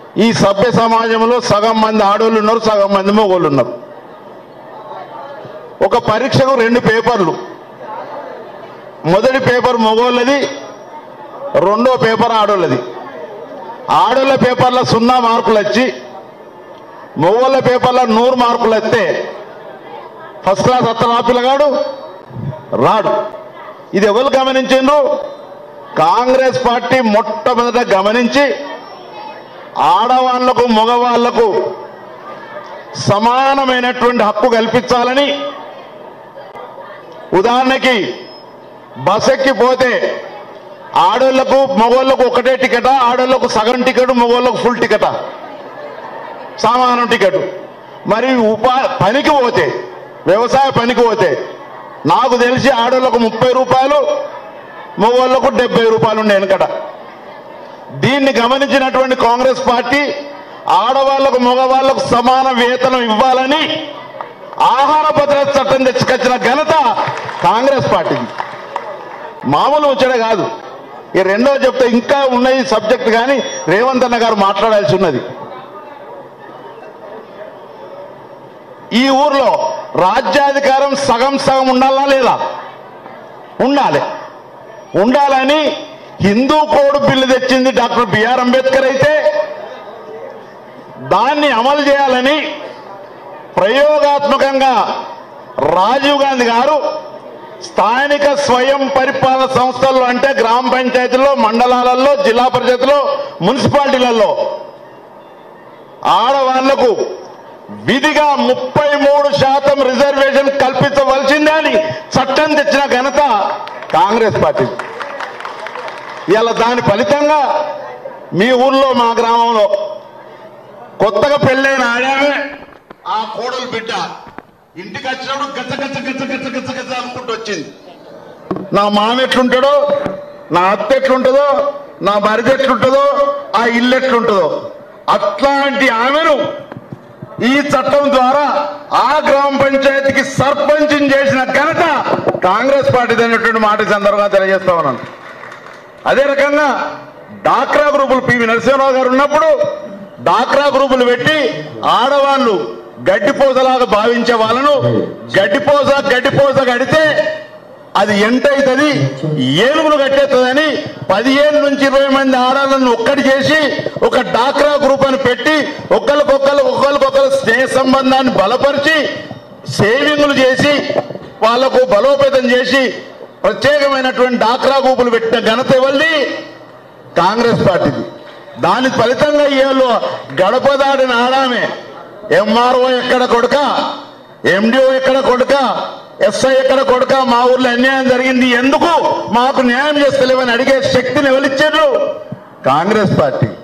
ఈ సభ్య సమాజంలో సగం మంది ఆడోళ్ళు ఉన్నారు సగం మంది మగోళ్ళు ఉన్నారు ఒక పరీక్షకు రెండు పేపర్లు మొదటి పేపర్ మగోళ్ళది రెండో పేపర్ ఆడోళ్ళది ఆడోళ్ళ పేపర్లో సున్నా మార్కులు వచ్చి మగోళ్ళ పేపర్లో నూరు మార్కులు వస్తే ఫస్ట్ క్లాస్ అత్తనా పిల్లగాడు రాడు ఇది ఎవరు గమనించిండ్రు కాంగ్రెస్ పార్టీ మొట్టమొదట గమనించి ఆడవాళ్లకు మగవాళ్లకు సమానమైనటువంటి హక్కు కల్పించాలని ఉదాహరణకి బస్ ఎక్కిపోతే ఆడోళ్లకు మగోళ్లకు ఒకటే టికెటా ఆడోళ్లకు సగం టికెట్ మగోళ్లకు ఫుల్ టికెటా సమానం టికెట్ మరి ఉపా పనికి పోతే వ్యవసాయ పనికి పోతే నాకు తెలిసి ఆడోళ్లకు ముప్పై రూపాయలు మగవాళ్లకు డెబ్బై రూపాయలు ఉండే వెనకట దీన్ని గమనించినటువంటి కాంగ్రెస్ పార్టీ ఆడవాళ్లకు మగవాళ్లకు సమాన వేతనం ఇవ్వాలని ఆహార భద్రత చట్టం తెచ్చుకొచ్చిన ఘనత కాంగ్రెస్ పార్టీది మామూలు ముచ్చట కాదు ఈ రెండో చెప్తే ఇంకా ఉన్నాయి సబ్జెక్ట్ కానీ రేవంత్ అన్న గారు మాట్లాడాల్సి ఉన్నది ఈ ఊర్లో రాజ్యాధికారం సగం సగం ఉండాలా లేదా ఉండాలి ఉండాలని హిందూ కోడ్ బిల్లు తెచ్చింది డాక్టర్ బిఆర్ అంబేద్కర్ అయితే దాన్ని అమలు చేయాలని ప్రయోగాత్మకంగా రాజీవ్ గాంధీ గారు స్థానిక స్వయం పరిపాలన సంస్థల్లో అంటే గ్రామ పంచాయతీల్లో మండలాలలో జిల్లా పరిషత్లో మున్సిపాలిటీలలో ఆడవాళ్లకు విధిగా ముప్పై మూడు శాతం రిజర్వేషన్ కల్పించవలసిందే అని చట్టం తెచ్చిన ఘనత కాంగ్రెస్ పార్టీ ఇలా దాని ఫలితంగా మీ ఊర్లో మా గ్రామంలో కొత్తగా పెళ్ళైన ఆడామే ఆ కోడలు బిడ్డ ఇంటికి వచ్చినప్పుడు గచ్చ గచ్చ గచ్చ గచ్చ గచ్చ గచ్చ అనుకుంటూ వచ్చింది నా మామ ఎట్లుంటాడో నా అత్త ఎట్లుంటుందో నా మరిది ఎట్లుంటుందో ఆ ఇల్లు ఎట్లుంటుందో అట్లాంటి ఆమెను ఈ చట్టం ద్వారా ఆ గ్రామ పంచాయతీకి సర్పంచ్ చేసిన ఘనత కాంగ్రెస్ పార్టీది అనేటువంటి మాట ఈ సందర్భంగా తెలియజేస్తా ఉన్నాను అదే రకంగా డాక్రా గ్రూపులు పివి నరసింహరావు గారు ఉన్నప్పుడు డాక్రా గ్రూపులు పెట్టి ఆడవాళ్ళు గడ్డిపోసలాగా భావించే వాళ్ళను గడ్డిపోస గడ్డిపోస కడితే అది ఎంత అవుతుంది ఏనుగులు కట్టేస్తుందని పదిహేను నుంచి ఇరవై మంది ఆడాలను ఒక్కటి చేసి ఒక డాక్రా గ్రూప్ అని పెట్టి ఒకరికొకరు ఒకరికొకరు స్నేహ సంబంధాన్ని బలపరిచి సేవింగ్లు చేసి వాళ్లకు బలోపేతం చేసి ప్రత్యేకమైనటువంటి డాక్రా గ్రూపులు పెట్టిన ఘనత ఎవరిది కాంగ్రెస్ పార్టీది దాని ఫలితంగా ఏళ్ళు గడప దాడిన ఆడామే ఎంఆర్ఓ ఎక్కడ కొడుక ఎండిఓ ఎక్కడ కొడుక ఎస్ఐ ఎక్కడ కొడుక మా ఊర్లో అన్యాయం జరిగింది ఎందుకు మాకు న్యాయం చేస్తలేవని అడిగే శక్తిని ఎవరిచ్చారు కాంగ్రెస్ పార్టీ